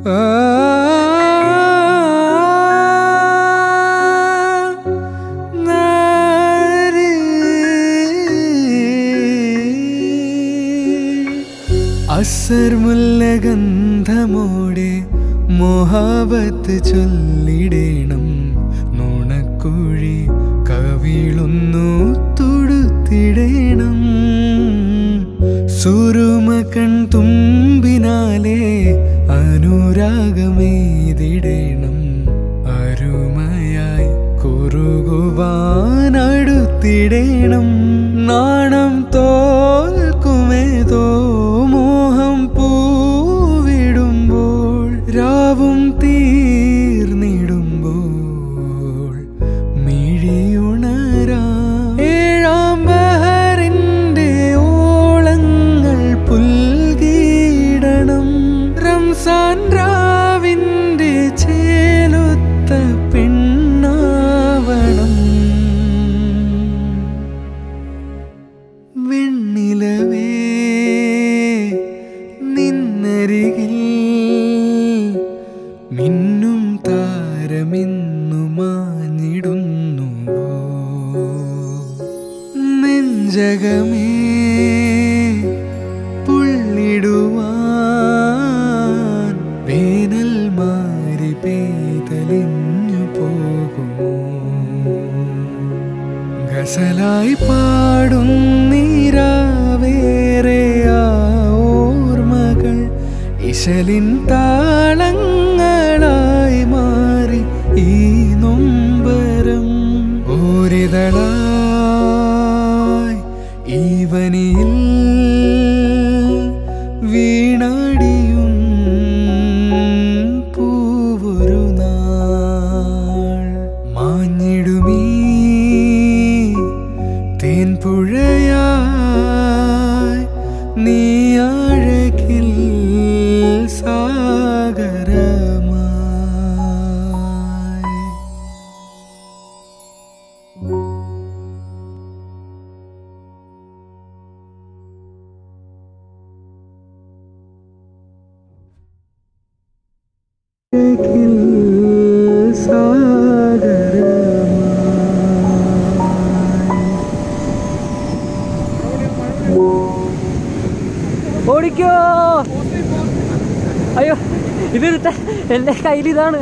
അസർ മുല്ലഗന്ധമോടെ മോഹാബത്ത് ചൊല്ലിടേണം നുണക്കുഴി കവിളൊന്നു തൊടുത്തിടേണം സുരുമകൺ തുമ്പിനാലെ അനുരാഗമെയ്തിടേണം അരുമയായി കുറുകുവാനടുത്തിടേണം നാണം തോൽക്കുമേതോ മോഹം പൂവിടുമ്പോൾ രാവും തീർന്നിടുമ്പോൾ മിഴിയുണരാ ഏഴാം ബഹറിന്റെ ഓളങ്ങൾ പുൽകീടണം റംസാൻ രാവിന്റെ ചേലൊത്ത പെണ്ണാവണം വെണ്ണിലവേ നിന്നരികിൽ മിന്നും താരമിന്നു മാഞ്ഞിടുന്നുവോ നെഞ്ചകമേ പുള്ളിടുവാൻ വേനൽ മാറി പെയ്തലിഞ്ഞു പോകുമോ ഗസലായി പാടും നീരാവേറെ ആ ഓർമ്മകൾ ഇശലിൻ താളങ്ങളായി മാറി ഈ നൊമ്പരം ഓരിതളായി ഈവനിയിൽ വീണടിയും പൂവൊരു നാൾ മാഞ്ഞിടുമീ തേൻപുഴയായി നീ അഴകിൽ സാഗരമായി അഴകിൽ സാഗരമായി ഓടിക്കോ അയ്യോ ഇത് ത- എൻ്റെ കയ്യിൽ ഇതാണ്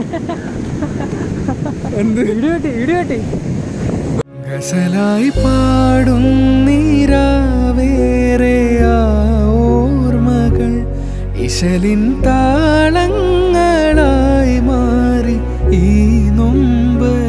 വീഡിയോ കിട്ടി വീഡിയോ കിട്ടി ഗസലായി പാടും നീരാവേറെ ആ ഓർമ്മകൾ ഇശലിൻ താളങ്ങളായി മാറി ഈ നൊമ്പരം